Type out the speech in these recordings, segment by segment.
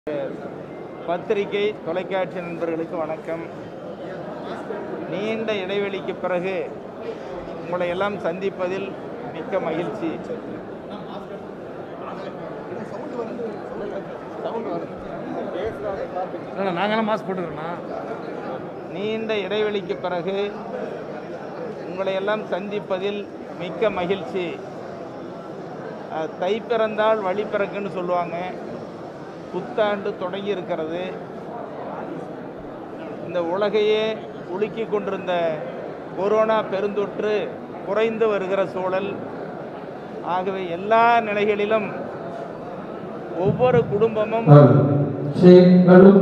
பத்திரிகை தொலைக்காட்சி நண்பர்களுக்கு வணக்கம் நீண்ட இடைவெளிக்கு பிறகு உங்களை எல்லாம் சந்திப்பதில் மிக்க மகிழ்ச்சி இல்லைண்ணா நாங்களாம் மாஸ்க் போட்டுக்கிறோண்ணா நீண்ட இடைவெளிக்கு பிறகு உங்களை எல்லாம் சந்திப்பதில் மிக்க மகிழ்ச்சி அஹ், தை பிறந்தால் வழி பிறக்குன்னு சொல்லுவாங்க புத்தாண்டு தொடங்கி இருக்கிறது இந்த உலகையே உலுக்கி கொண்டிருந்த கொரோனா பெருந்தொற்று குறைந்து வருகிற சூழல் ஆகவே எல்லா நிலைகளிலும் ஒவ்வொரு குடும்பமும் ஷேக் கலு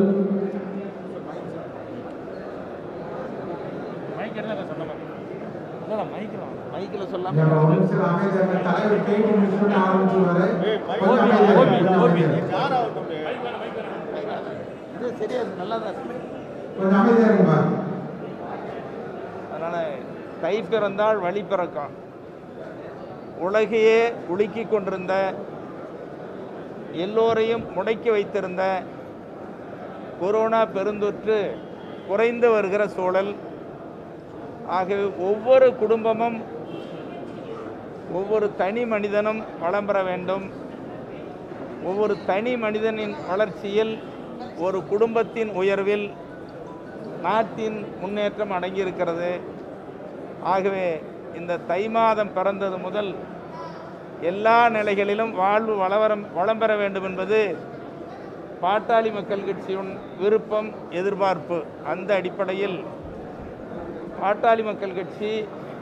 மைக் என்ன சொன்ன மாதிரி இல்லைண்ணா மைக்கிறோம் மைக்கில் நம்ம சொல்லாம ஒரு நிமிஷம் அமைதியா இருங்க. தலைவர் கேட்டு முடிச்சுட்டு ஆரம்பிச்சுருவாரு கொஞ்சம் ஓபி, அமைதியா ஓபி, இருங்க. ஓபி. அமைதியா இருங்க. இது சரியா இருக்கு நல்லா தான் இருக்கு கொஞ்சம் அமைதியா இருங்கம்மா அதனால் தை பிறந்தால் வழி பிறக்கும் உலகையே உலுக்கி கொண்டிருந்த எல்லோரையும் முடக்கி வைத்திருந்த கொரோனா பெருந்தொற்று குறைந்து வருகிற சூழல் ஆகவே ஒவ்வொரு குடும்பமும் ஒவ்வொரு தனி மனிதனும் வளம் பெற வேண்டும் ஒவ்வொரு தனி மனிதனின் வளர்ச்சியில் ஒரு குடும்பத்தின் உயர்வில் நாட்டின் முன்னேற்றம் அடங்கியிருக்கிறது ஆகவே இந்த தை மாதம் பிறந்தது முதல் எல்லா நிலைகளிலும் வாழ்வு வளவரம் வளம் பெற வேண்டும் என்பது பாட்டாளி மக்கள் கட்சியின் விருப்பம் எதிர்பார்ப்பு அந்த அடிப்படையில் பாட்டாளி மக்கள் கட்சி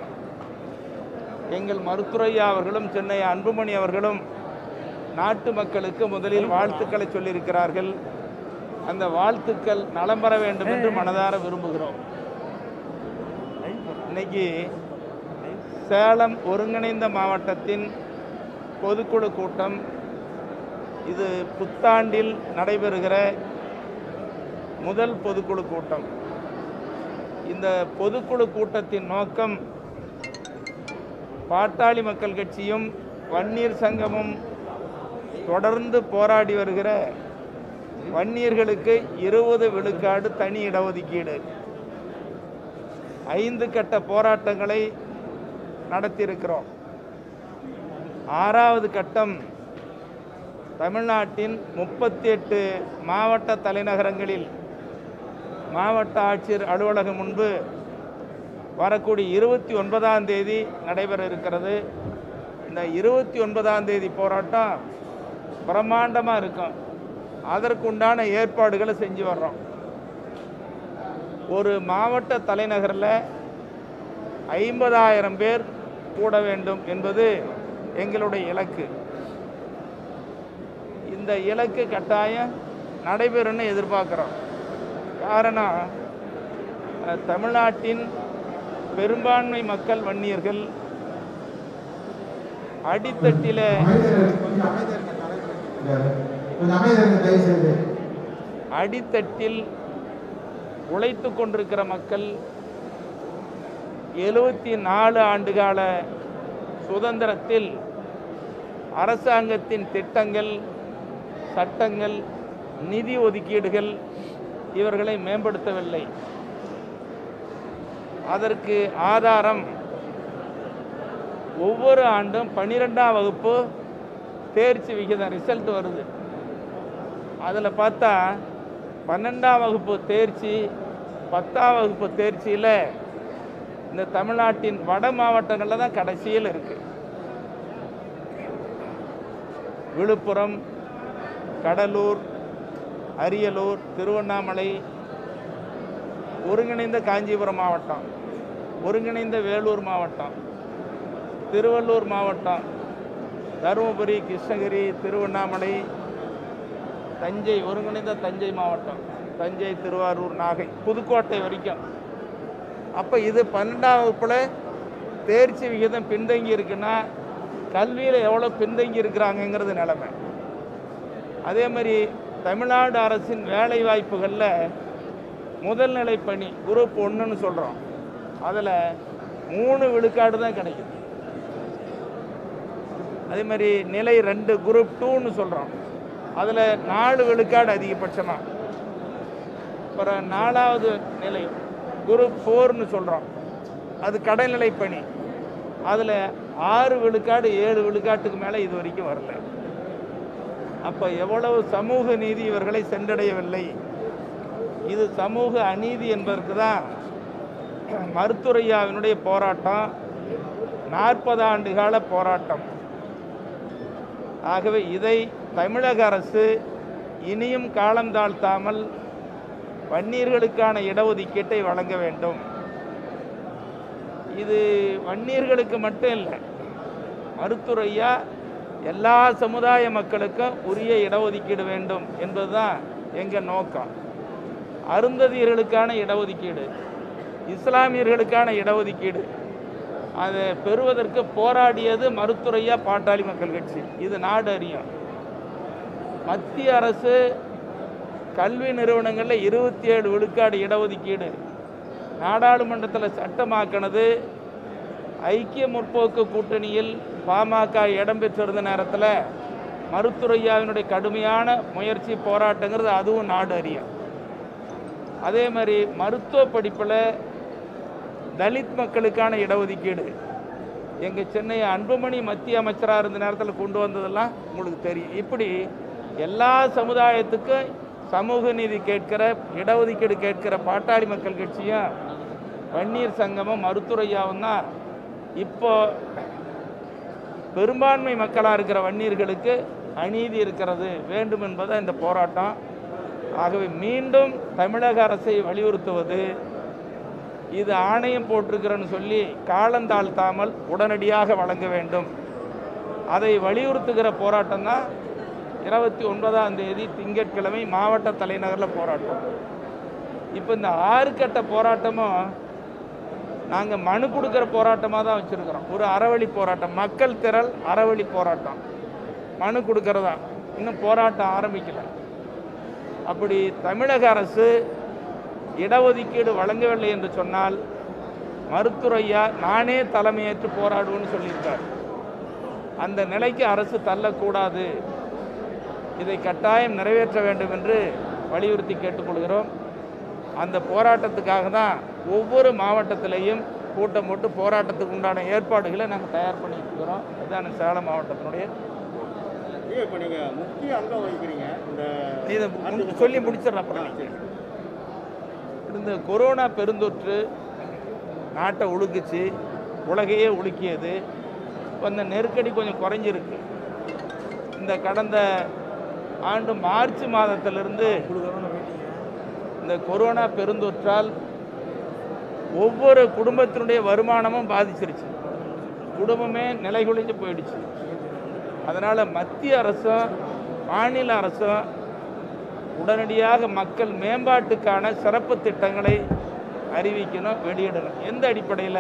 எங்கள் மருத்துரையா அவர்களும் சென்னை அன்புமணி அவர்களும் நாட்டு மக்களுக்கு முதலில் வாழ்த்துக்களை சொல்லியிருக்கிறார்கள் அந்த வாழ்த்துக்கள் நலம் பெற வேண்டும் என்று மனதார விரும்புகிறோம் இன்னைக்கு சேலம் ஒருங்கிணைந்த மாவட்டத்தின் பொதுக்குழு கூட்டம் இது புத்தாண்டில் நடைபெறுகிற முதல் பொதுக்குழு கூட்டம் இந்த பொதுக்குழு கூட்டத்தின் நோக்கம் பாட்டாளி மக்கள் கட்சியும் வன்னியர் சங்கமும் தொடர்ந்து போராடி வருகிற வன்னியர்களுக்கு இருபது விழுக்காடு தனி இடஒதுக்கீடு ஐந்து கட்ட போராட்டங்களை நடத்தியிருக்கிறோம் ஆறாவது கட்டம் தமிழ்நாட்டின் முப்பத்தி எட்டு மாவட்ட தலைநகரங்களில் மாவட்ட ஆட்சியர் அலுவலகம் முன்பு வரக்கூடிய இருபத்தி ஒன்பதாம் தேதி நடைபெற இருக்கிறது இந்த இருபத்தி ஒன்பதாம் தேதி போராட்டம் பிரம்மாண்டமாக இருக்கும் அதற்குண்டான ஏற்பாடுகளை செஞ்சு வர்றோம் ஒரு மாவட்ட தலைநகரில் ஐம்பதாயிரம் பேர் கூட வேண்டும் என்பது எங்களுடைய இலக்கு இந்த இலக்கு கட்டாயம் நடைபெறும்னு எதிர்பார்க்குறோம் காரணம் அஹ், தமிழ்நாட்டின் பெரும்பான்மை மக்கள் வன்னியர்கள் அடித்தட்டில் அமைதியா இருங்க. கொஞ்சம் அமைதியா இருங்க தலைவர். கொஞ்சம் அமைதியா இருங்க தயவு செய்து அடித்தட்டில் உழைத்து கொண்டிருக்கிற மக்கள் எழுபத்தி நாலு ஆண்டுகால சுதந்திரத்தில் அரசாங்கத்தின் திட்டங்கள் சட்டங்கள் நிதி ஒதுக்கீடுகள் இவர்களை மேம்படுத்தவில்லை அதற்கு ஆதாரம் ஒவ்வொரு ஆண்டும் பன்னிரெண்டாம் வகுப்பு தேர்ச்சி விகிதம் ரிசல்ட் வருது அதில் பார்த்தா பன்னெண்டாம் வகுப்பு தேர்ச்சி பத்தாம் வகுப்பு தேர்ச்சியில் இந்த தமிழ்நாட்டின் வட மாவட்டங்களில் தான் கடைசியில் இருக்குது விழுப்புரம் கடலூர் அரியலூர் திருவண்ணாமலை ஒருங்கிணைந்த காஞ்சிபுரம் மாவட்டம் ஒருங்கிணைந்த வேலூர் மாவட்டம் திருவள்ளூர் மாவட்டம் தருமபுரி கிருஷ்ணகிரி திருவண்ணாமலை தஞ்சை ஒருங்கிணைந்த தஞ்சை மாவட்டம் தஞ்சை திருவாரூர் நாகை புதுக்கோட்டை வரைக்கும் அப்போ இது பன்னெண்டாம் வகுப்பில் தேர்ச்சி விகிதம் பின்தங்கி இருக்குன்னா கல்வியில் எவ்வளோ பின்தங்கி இருக்கிறாங்கங்கிறது நிலைமை அதே மாதிரி தமிழ்நாடு அரசின் வேலை வாய்ப்புகளில் முதல்நிலை பணி குரூப் ஒன்றுன்னு சொல்கிறோம் அதில் மூணு விழுக்காடு தான் கிடைக்குது அதே மாதிரி நிலை ரெண்டு குரூப் டூன்னு சொல்கிறோம் அதில் நாலு விழுக்காடு அதிகபட்சமாக அப்புறம் நாலாவது நிலை குரூப் ஃபோர்னு சொல்கிறோம் அது கடைநிலை பணி அதில் ஆறு விழுக்காடு ஏழு விழுக்காட்டுக்கு மேலே இது வரைக்கும் வரல அப்போ எவ்வளவு சமூக நீதி இவர்களை சென்றடையவில்லை இது சமூக அநீதி என்பதற்கு தான் மருத்துவரையாவினுடைய போராட்டம் நாற்பது ஆண்டு கால போராட்டம் ஆகவே இதை தமிழக அரசு இனியும் காலம் தாழ்த்தாமல் வன்னியர்களுக்கான இடஒதுக்கீட்டை வழங்க வேண்டும் இது வன்னியர்களுக்கு மட்டும் இல்லை மருத்துவரையா எல்லா சமுதாய மக்களுக்கும் உரிய இடஒதுக்கீடு வேண்டும் என்பதுதான் எங்கள் நோக்கம் அருந்ததியர்களுக்கான இடஒதுக்கீடு இஸ்லாமியர்களுக்கான இடஒதுக்கீடு அதை பெறுவதற்கு போராடியது மருத்துவரையா பாட்டாளி மக்கள் கட்சி இது நாடு அறியும் மத்திய அரசு கல்வி நிறுவனங்களில் இருபத்தி ஏழு விழுக்காடு இடஒதுக்கீடு நாடாளுமன்றத்தில் சட்டமாக்கினது ஐக்கிய முற்போக்கு கூட்டணியில் பாமக இடம்பெற்றிருந்த நேரத்தில் மருத்துவரையாவினுடைய கடுமையான முயற்சி போராட்டங்கிறது அதுவும் நாடு அறியும் அதே மாதிரி மருத்துவ படிப்பில் தலித் மக்களுக்கான இடஒதுக்கீடு எங்கள் சென்னை அன்புமணி மத்திய அமைச்சராக இருந்த நேரத்தில் கொண்டு வந்ததெல்லாம் உங்களுக்கு தெரியும் இப்படி எல்லா சமுதாயத்துக்கும் சமூக நீதி கேட்கிற இடஒதுக்கீடு கேட்கிற பாட்டாளி மக்கள் கட்சியும் வன்னியர் சங்கமும் மருத்துவரையாவும் தான் இப்போ பெரும்பான்மை மக்களாக இருக்கிற வன்னியர்களுக்கு அநீதி இருக்கிறது வேண்டும் என்பது இந்த போராட்டம் ஆகவே மீண்டும் தமிழக அரசை வலியுறுத்துவது இது ஆணையம் போட்டிருக்கிறேன்னு சொல்லி காலந்தாழ்த்தாமல் உடனடியாக வழங்க வேண்டும் அதை வலியுறுத்துகிற போராட்டம் தான் இருபத்தி ஒன்பதாம் தேதி திங்கட்கிழமை மாவட்ட தலைநகரில் போராட்டம் இப்போ இந்த ஆறு கட்ட போராட்டமும் நாங்கள் மனு கொடுக்குற போராட்டமாக தான் வச்சுருக்கிறோம் ஒரு அறவழி போராட்டம் மக்கள் திரள் அறவழி போராட்டம் மனு கொடுக்கறதா இன்னும் போராட்டம் ஆரம்பிக்கல அப்படி தமிழக அரசு இடஒதுக்கீடு வழங்கவில்லை என்று சொன்னால் மருத்துவரையா நானே தலைமையேற்று போராடுவேன்னு சொல்லியிருக்கார் அந்த நிலைக்கு அரசு தள்ளக்கூடாது இதை கட்டாயம் நிறைவேற்ற வேண்டும் என்று வலியுறுத்தி கேட்டுக்கொள்கிறோம் அந்த போராட்டத்துக்காக தான் ஒவ்வொரு மாவட்டத்திலையும் கூட்டம் போட்டு போராட்டத்துக்கு உண்டான ஏற்பாடுகளை நாங்கள் தயார் பண்ணிட்டு இருக்கிறோம் இதுதான் சேலம் மாவட்டத்தினுடைய ஐயா, இப்ப நீங்க முக்கிய அங்கம் வகிக்கிறீங்க இந்த இதை மு- சொல்லி முடிச்சிடலாம் அப்புறம் நீங்க. இந்த கொரோனா பெருந்தொற்று நாட்டை உழுக்குச்சு உலகையே உலுக்கியது இப்போ இந்த நெருக்கடி கொஞ்சம் குறைஞ்சிருக்கு இந்த கடந்த ஆண்டு மார்ச் மாதத்திலிருந்து இந்த கொரோனா பெருந்தொற்றால் ஒவ்வொரு குடும்பத்தினுடைய வருமானமும் பாதிச்சிருச்சு குடும்பமே நிலைகுலைஞ்சு போயிடுச்சு அதனால் மத்திய அரசும் மாநில அரசும் உடனடியாக மக்கள் மேம்பாட்டுக்கான சிறப்பு திட்டங்களை அறிவிக்கணும் வெளியிடணும் எந்த அடிப்படையில்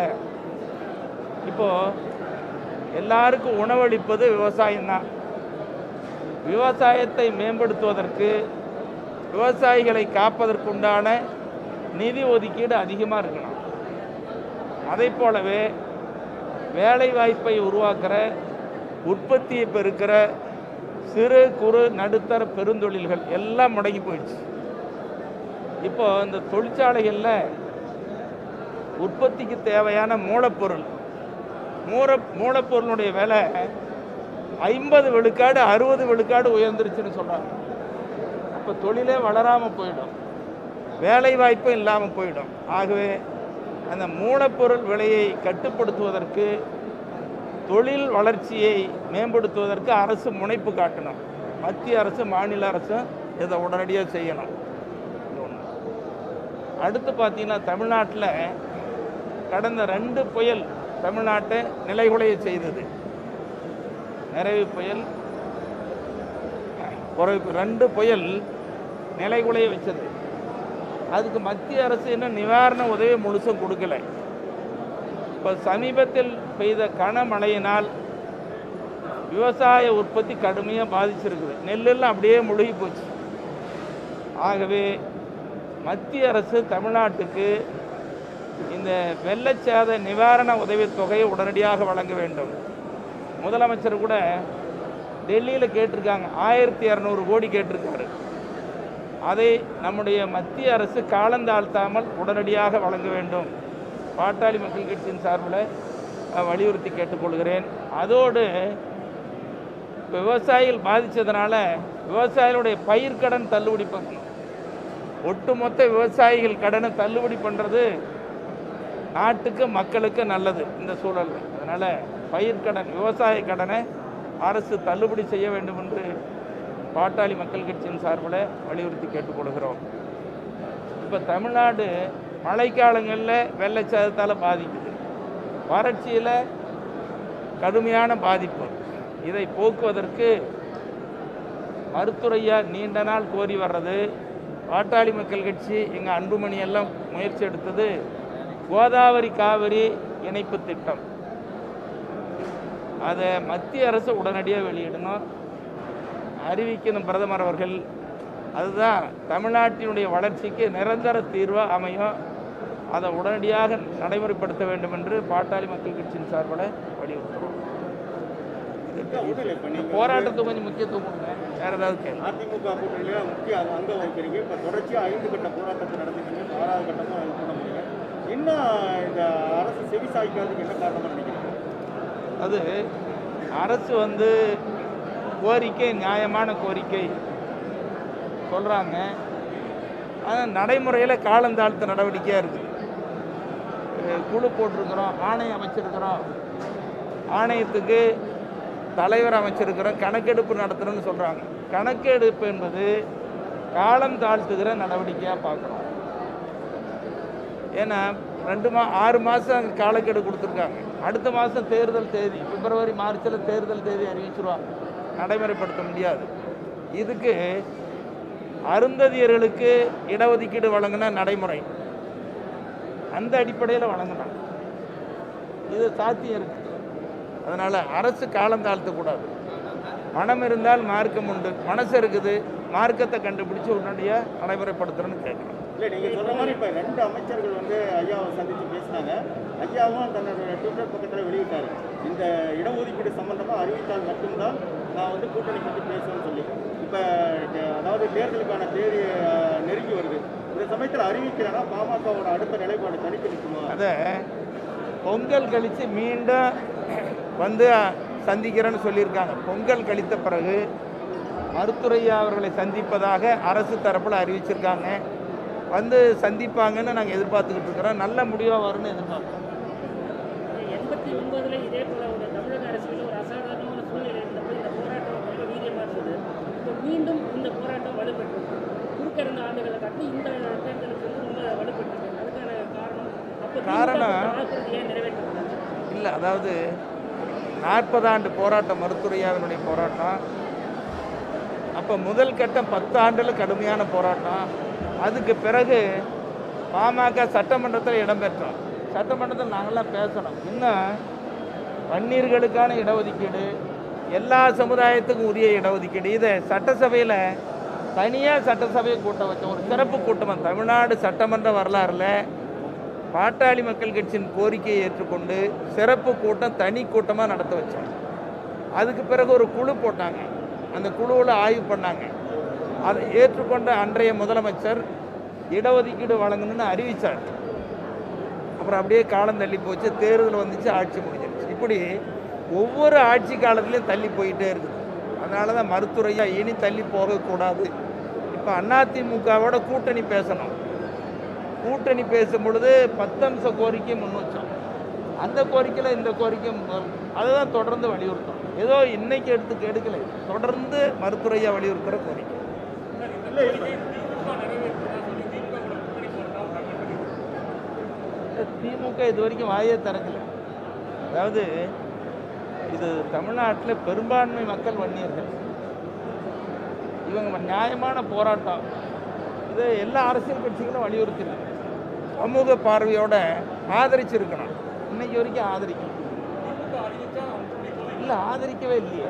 இப்போது எல்லாருக்கும் உணவளிப்பது விவசாயம்தான் விவசாயத்தை மேம்படுத்துவதற்கு விவசாயிகளை காப்பதற்குண்டான நிதி ஒதுக்கீடு அதிகமாக இருக்கணும் அதை போலவே வேலை வாய்ப்பை உருவாக்குற உற்பத்தியை பெருக்கிற சிறு குறு நடுத்தர பெருந்தொழில்கள் எல்லாம் முடங்கி போயிடுச்சு இப்போ இந்த தொழிற்சாலைகளில் உற்பத்திக்கு தேவையான மூலப்பொருள் மூல மூலப்பொருளுடைய விலை ஐம்பது விழுக்காடு அறுபது விழுக்காடு உயர்ந்துருச்சுன்னு சொல்கிறாங்க அப்போ தொழிலே வளராமல் போயிடும் வேலை வாய்ப்பும் இல்லாமல் போயிடும் ஆகவே அந்த மூலப்பொருள் விலையை கட்டுப்படுத்துவதற்கு தொழில் வளர்ச்சியை மேம்படுத்துவதற்கு அரசு முனைப்பு காட்டணும் மத்திய அரசு மாநில அரசும் இதை உடனடியாக செய்யணும் இது ஒண்ணு. அடுத்து பார்த்தீங்கன்னா தமிழ்நாட்டில் கடந்த ரெண்டு புயல் தமிழ்நாட்டை நிலைகுலைய செய்தது நிறைவு புயல் குறைவு ரெண்டு புயல் நிலைகுலைய வச்சது அதுக்கு மத்திய அரசு இன்னும் நிவாரண உதவி முழுசும் கொடுக்கல இப்போ சமீபத்தில் பெய்த கனமழையினால் விவசாய உற்பத்தி கடுமையாக பாதிச்சிருக்குது நெல்லெல்லாம் அப்படியே முழுகி போச்சு ஆகவே மத்திய அரசு தமிழ்நாட்டுக்கு இந்த வெள்ளச்சேத நிவாரண உதவித் தொகையை உடனடியாக வழங்க வேண்டும் முதலமைச்சர் கூட டெல்லியில் கேட்டிருக்காங்க ஆயிரத்தி இரநூறு கோடி கேட்டிருக்காரு அதை நம்முடைய மத்திய அரசு காலந்தாழ்த்தாமல் உடனடியாக வழங்க வேண்டும் பாட்டாளி மக்கள் கட்சியின் சார்பில் அஹ், வலியுறுத்தி கேட்டுக்கொள்கிறேன் அதோடு விவசாயிகள் பாதித்ததுனால விவசாயிகளுடைய பயிர்க்கடன் தள்ளுபடி பண்ணணும் ஒட்டுமொத்த விவசாயிகள் கடனை தள்ளுபடி பண்ணுறது நாட்டுக்கு மக்களுக்கு நல்லது இந்த சூழலில் அதனால் பயிர்க்கடன் விவசாய கடனை அரசு தள்ளுபடி செய்ய வேண்டும் என்று பாட்டாளி மக்கள் கட்சியின் சார்பில் வலியுறுத்தி கேட்டுக்கொள்கிறோம் இப்போ தமிழ்நாடு மழைக்காலங்களில் வெள்ளச்சாதத்தால் பாதிக்குது வறட்சியில் கடுமையான பாதிப்பு இதை போக்குவதற்கு மருத்துறையா நீண்ட நாள் கோரி வர்றது பாட்டாளி மக்கள் கட்சி எங்கள் அன்புமணி எல்லாம் முயற்சி எடுத்தது கோதாவரி காவிரி இணைப்பு திட்டம் அதை மத்திய அரசு உடனடியாக வெளியிடணும் அறிவிக்கணும் பிரதமர் அவர்கள் அதுதான் தமிழ்நாட்டினுடைய வளர்ச்சிக்கு நிரந்தர தீர்வாக அமையும் அதை உடனடியாக நடைமுறைப்படுத்த வேண்டும் என்று பாட்டாளி மக்கள் கட்சியின் சார்பில் வலியுறுத்துகிறோம் ஒன்றும் இல்லை இப்போ நீங்கள் போராட்டத்துக்கு கொஞ்சம் முக்கியத்துவம் கொடுங்க வேற ஏதாவது கேள்வி அதிமுக கூட்டணியில முக்கிய அங்க- அங்கம் வகிக்கிறீங்க இப்போ தொடர்ச்சியாக ஐந்து கட்ட போராட்டத்தை நடத்திட்டீங்க ஆறாவது கட்டமும் இது பண்ண முடியல இன்னும் இந்த அரசு செவி சாய்க்காததுக்கு என்ன காரணமாக நினைக்கிறீங்க அது அரசு வந்து கோரிக்கை நியாயமான கோரிக்கை சொல்கிறாங்க ஆனால் நடைமுறையில் காலந்தாழ்த்த நடவடிக்கையாக இருக்குது அஹ் குழு போட்டிருக்கிறோம் ஆணையம் அமைச்சிருக்கிறோம் ஆணையத்துக்கு தலைவர் அமைச்சிருக்கிறோம் கணக்கெடுப்பு நடத்துகிறோன்னு சொல்கிறாங்க கணக்கெடுப்பு என்பது காலம் தாழ்த்துகிற நடவடிக்கையாக பார்க்குறோம் ஏன்னா ரெண்டு மா ஆறு மாதம் காலக்கெடு கொடுத்துருக்காங்க அடுத்த மாதம் தேர்தல் தேதி பிப்ரவரி மார்ச்சில் தேர்தல் தேதி அறிவிச்சிருவாங்க நடைமுறைப்படுத்த முடியாது இதுக்கு அருந்ததியர்களுக்கு இடஒதுக்கீடு வழங்கின நடைமுறை அந்த அடிப்படையில் வழங்கினாங்க இது சாத்தியம் இருக்கு அதனால் அரசு காலம் தாழ்த்தக்கூடாது மனம் இருந்தால் மார்க்கம் உண்டு மனசு இருக்குது மார்க்கத்தை கண்டுபிடிச்சு உடனடியாக நடைமுறைப்படுத்துறேன்னு கேட்குறேன் இல்லை நீங்கள் சொல்கிற மாதிரி இப்போ ரெண்டு அமைச்சர்கள் வந்து ஐயாவை சந்தித்து பேசினாங்க ஐயாவும் தன்னுடைய ட்விட்டர் பக்கத்தில் வெளியிட்டார் இந்த இடஒதுக்கீடு சம்பந்தமாக அறிவித்தால் மட்டும்தான் நான் வந்து கூட்டணி பற்றி பேசுவேன்னு சொல்லி இப்போ அதாவது தேர்தலுக்கான தேதி அஹ், நெருங்கி வருது இந்த சமயத்தில் அறிவிக்கிறேன்னா பாமகவோட அடுத்த நிலைப்பாடு தனித்து நிற்குமா அதை பொங்கல் கழித்து மீண்டும் வந்து சந்திக்கிறேன்னு சொல்லியிருக்காங்க பொங்கல் கழித்த பிறகு மருத்துரையா அவர்களை சந்திப்பதாக அரசு தரப்பில் அறிவிச்சிருக்காங்க வந்து சந்திப்பாங்கன்னு நாங்கள் எதிர்பார்த்துக்கிட்டு இருக்கிறோம் நல்ல முடிவாக வரும்னு எதிர்பார்க்குறோம் எண்பத்தி ஒன்பதுல இதே போல ஒரு தமிழக அரசியல் ஒரு அசாதாரணமான சூழ்நிலை இருந்தப்போ இந்த போராட்டம் ரொம்ப வீரியமாக இருந்தது இப்போ மீண்டும் இந்த போராட்டம் வலுப்பெற்றது குறுக்க இருந்த ஆண்டுகளை காட்டி இந்த தேர்தலுக்கு வந்து ரொம்ப வலுப்பெற்றது அதுக்கான காரணம் அப்போ காரணம் வாக்குறுதியை நிறைவேற்றப்பட்டது இல்லை அதாவது நாற்பது ஆண்டு போராட்டம் மருத்துரையாவினுடைய போராட்டம் அப்போ முதல் கட்டம் பத்து ஆண்டில் கடுமையான போராட்டம் அதுக்கு பிறகு பாமக சட்டமன்றத்தில் இடம்பெற்றோம் சட்டமன்றத்தில் நாங்கள்லாம் பேசணும் இன்னும் வன்னியர்களுக்கான இடஒதுக்கீடு எல்லா சமுதாயத்துக்கும் உரிய இடஒதுக்கீடு இதை சட்டசபையில் தனியாக சட்டசபையை கூட்டம் வச்சோம் ஒரு சிறப்பு கூட்டம் தமிழ்நாடு சட்டமன்ற வரலாறில் பாட்டாளி மக்கள் கட்சியின் கோரிக்கையை ஏற்றுக்கொண்டு சிறப்பு கூட்டம் தனி கூட்டமாக நடத்த வச்சோம் அதுக்கு பிறகு ஒரு குழு போட்டாங்க அந்த குழுவில் ஆய்வு பண்ணாங்க அதை ஏற்றுக்கொண்ட அன்றைய முதலமைச்சர் இடஒதுக்கீடு வழங்கணும்னு அறிவித்தார் அப்புறம் அப்படியே காலம் தள்ளி போச்சு தேர்தல் வந்துச்சு ஆட்சி முடிஞ்சிருச்சு இப்படி ஒவ்வொரு ஆட்சி காலத்துலேயும் தள்ளி போயிட்டே இருக்குது அதனால தான் மருத்துவரையாக இனி தள்ளி போகக்கூடாது இப்போ அதிமுகவோட கூட்டணி பேசணும் கூட்டணி பேசும் பொழுது பத்தம்ச கோரிக்கை முன் வச்சோம் அந்த கோரிக்கையில் இந்த கோரிக்கை முதல் அதை தான் தொடர்ந்து வலியுறுத்தோம் ஏதோ இன்னைக்கு எடுத்து எடுக்கலை தொடர்ந்து மருத்துவரையாக வலியுறுத்துகிற கோரிக்கை திமுக இது வரைக்கும் வாயே திறக்கல அதாவது இது தமிழ்நாட்டில் பெரும்பான்மை மக்கள் வன்னியர்கள் இவங்க நியாயமான போராட்டம் இதை எல்லா அரசியல் கட்சிகளும் வலியுறுத்தினாங்க சமூக பார்வையோட ஆதரிச்சிருக்கணும் இன்னைக்கு வரைக்கும் ஆதரிக்கணும் இல்லை ஆதரிக்கவே இல்லையே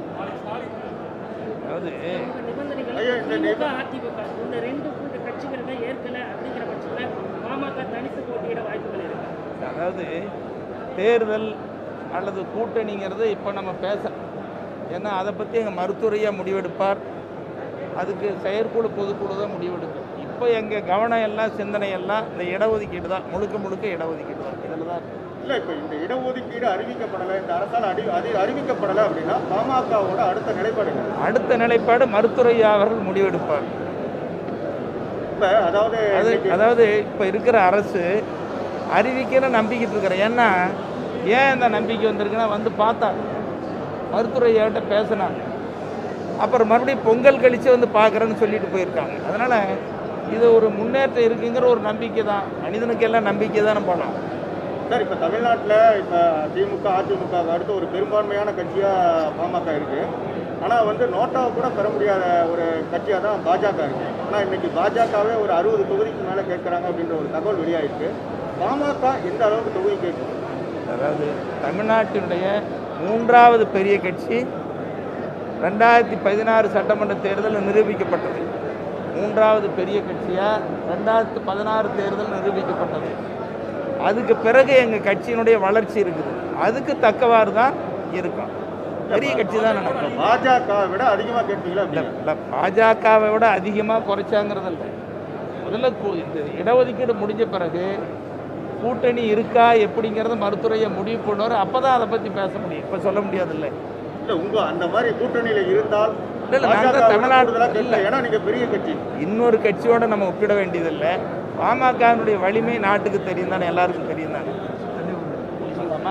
அதாவது இந்த நிபந்தனைகள் ஐயா, இந்த திமுக அதிமுக இந்த ரெண்டு கூட்டு கட்சிகளுமே ஏற்கல அப்படிங்கிற பட்சத்தில் பாமக தனித்து போட்டியிட வாய்ப்புகள் இருக்கு அதாவது தேர்தல் அல்லது கூட்டணிங்கிறது இப்போ நம்ம பேச ஏன்னா அதை பற்றி எங்கள் மருத்துவரையாக முடிவெடுப்பார் அதுக்கு செயற்குழு பொதுக்குழு தான் முடிவெடுக்கும் இப்போ எங்கள் கவனம் எல்லாம் சிந்தனை எல்லாம் இந்த இடஒதுக்கீடு தான் முழுக்க முழுக்க இடஒதுக்கீடு தான் இதில் தான் இருக்கு. இல்லை இப்போ இந்த இடஒதுக்கீடு அறிவிக்கப்படலை இந்த அரசால் அடி அது அறிவிக்கப்படலை அப்படின்னா பாமகவோட அடுத்த நிலைப்பாடு என்ன? அடுத்த நிலைப்பாடு மருத்துவரையா அவர்கள் முடிவெடுப்பார் இப்போ அதாவது அது இன்னைக்கு- அதாவது இப்போ இருக்கிற அரசு அறிவிக்கன்னு நம்பிக்கிட்டு இருக்கிறேன் ஏன்னா ஏன் இந்த நம்பிக்கை வந்திருக்குன்னா வந்து பார்த்தாங்க மருத்துவரையாட்ட பேசினாங்க அப்புறம் மறுபடியும் பொங்கல் கழித்து வந்து பார்க்குறேன்னு சொல்லிட்டு போயிருக்காங்க அதனால் இது ஒரு முன்னேற்றம் இருக்குங்கிற ஒரு நம்பிக்கை தான் மனிதனுக்கு எல்லாம் நம்பிக்கை தானே படம் சார் இப்போ தமிழ்நாட்டில் இப்போ திமுக அதிமுக அடுத்து ஒரு பெரும்பான்மையான கட்சியாக பாமக இருக்கு ஆனால் வந்து நோட்டாவை கூட பெற முடியாத ஒரு கட்சியாக தான் பாஜக இருக்கு ஆனால் இன்னைக்கு பாஜகவே ஒரு அறுபது தொகுதிக்கு மேலே கேட்குறாங்க அப்படின்ற ஒரு தகவல் வெளியாயிருக்கு பாமக எந்த அளவுக்கு தொகுதி கேட்கும் அதாவது தமிழ்நாட்டினுடைய மூன்றாவது பெரிய கட்சி ரெண்டாயிரத்தி பதினாறு சட்டமன்ற தேர்தலில் நிரூபிக்கப்பட்டது மூன்றாவது பெரிய கட்சியாக ரெண்டாயிரத்தி பதினாறு தேர்தல் நிரூபிக்கப்பட்டது அதுக்கு பிறகு எங்கள் கட்சியினுடைய வளர்ச்சி இருக்குது அதுக்கு தக்கவாறு தான் இருக்கும் பெரிய கட்சி தான் நடக்கும் பாஜக விட அதிகமாக கேட்பீங்களா இல்லை அப்படின்னா இல்லை பாஜகவை விட அதிகமாக குறைச்சாங்கிறது இல்லை முதல்ல கு- இந்த இடஒதுக்கீடு முடிஞ்ச பிறகு கூட்டணி இருக்கா எப்படிங்கிறத மருத்துவரையை முடிவு பண்ணுவார் அப்போ தான் அதை பற்றி பேச முடியும் இப்போ சொல்ல முடியாதுல்ல இல்லை உங்க அந்த மாதிரி கூட்டணியில இருந்தால் இல்ல, இல்ல, நாங்க பாஜக விட தமிழ்நாட்டு- கூடுதலா கேட்கல. இல்ல. ஏன்னா நீங்க பெரிய கட்சி இன்னொரு கட்சியோட நம்ம ஒப்பிட வேண்டியதில்லை பாமகனுடைய வலிமை நாட்டுக்கு தெரியும் தானே எல்லாருக்கும் தெரியும் தானே சொல்லலாமா?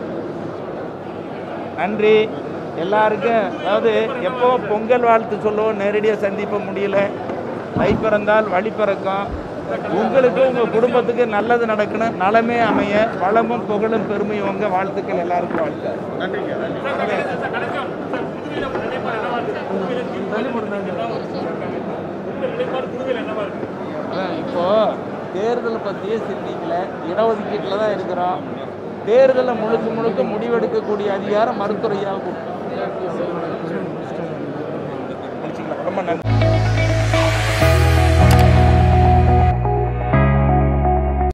நன்றி எல்லாருக்கும் அதாவது எப்போ பொங்கல் வாழ்த்து சொல்லுவோம் நேரடியாக சந்திப்ப முடியல தை பிறந்தால் வழி பிறக்கும் உங்களுக்கு உங்கள் குடும்பத்துக்கு நல்லது நடக்கணும் நலமே அமைய வளமும் புகழும் பெருமையும் உங்க வாழ்த்துக்கள் எல்லாருக்கும் வாழ்த்து நன்றிங்க நன்றி அதான் இப்போ தேர்தலை பற்றியே சிந்திக்கல இடஒதுக்கீட்டில் தான் இருக்கிறோம் தேர்தலை முழுக்க முழுக்க முடிவெடுக்கக்கூடிய அதிகாரம் மருத்துவரையாவுக்கு முடிச்சுக்கலாம் ரொம்ப நன்றி